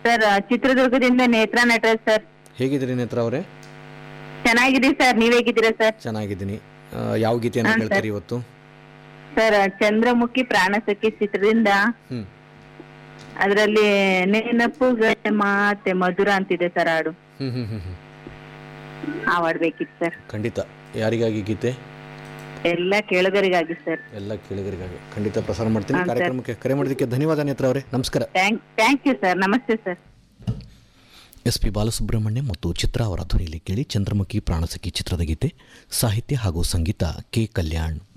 Sir ಚಿತ್ರದುರ್ಗದಿಂದ ನೇತ್ರ Nataraj sir ಹೇಗಿದ್ದೀರಿ ನೇತ್ರ ಅವರೇ ಚೆನ್ನಾಗಿದ್ದೀವಿ ಸರ್ ನೀವ್ ಹೇಗಿದ್ದೀರಾ ಸರ್ ಚೆನ್ನಾಗಿದ್ದೀನಿ ಆ, ಯಾವ ಗೀತೆಯನ್ನು ಹಾಂ, ಕೇಳ್ತೀರಿ ಇವತ್ತು ಸರ್ ಚಂದ್ರಮುಖಿ ಪ್ರಾಣಸಖಿ ಚಿತ್ರದಿಂದ ಹ್ಮ್ ಅದರಲ್ಲಿ ನೆನಪುಗಳ ಮಾತೆ ಮಧುರ ಅಂತಿದೆ ಸರ್ ಹಾಡು ಹ್ಮ್ ಹ್ಮ್ ಹ್ಮ್ ಹ್ಮ್ ಆ ಹಾಡ್ ಬೇಕಿತ್ತು ಸರ್ ಖಂಡಿತ ಯಾರಿಗಾಗಿ ಗೀತೆ ಎಲ್ಲ ಕೇಳುಗರಿಗಾಗಿ ಸರ್ ಎಲ್ಲ ಕೇಳಿಗರಿಗಾಗಿ ಖಂಡಿತ ಪ್ರಸಾರ ಮಾಡ್ತೀನಿ ಹಾಂ, ಸರ್. ಕಾರ್ಯಕ್ರಮಕ್ಕೆ ಕರೆ ಮಾಡೋದಕ್ಕೆ ಧನ್ಯವಾದ ನೇತ್ರ ಅವರೇ ನಮಸ್ಕಾರ ಥ್ಯಾಂಕ್ ಥ್ಯಾಂಕ್ ಯು ಸರ್ ನಮಸ್ತೆ ಸರ್ ಎಸ್ ಪಿ ಬಾಲಸುಬ್ರಹ್ಮಣ್ಯ ಮತ್ತು ಚಿತ್ರ ಅವರ ಧ್ವನಿಯಲ್ಲಿ ಕೇಳಿ ಚಂದ್ರಮುಖಿ ಪ್ರಾಣಸಖಿ ಚಿತ್ರದ ಗೀತೆ ಸಾಹಿತ್ಯ ಹಾಗೂ ಸಂಗೀತ ಕೆ ಕಲ್ಯಾಣ್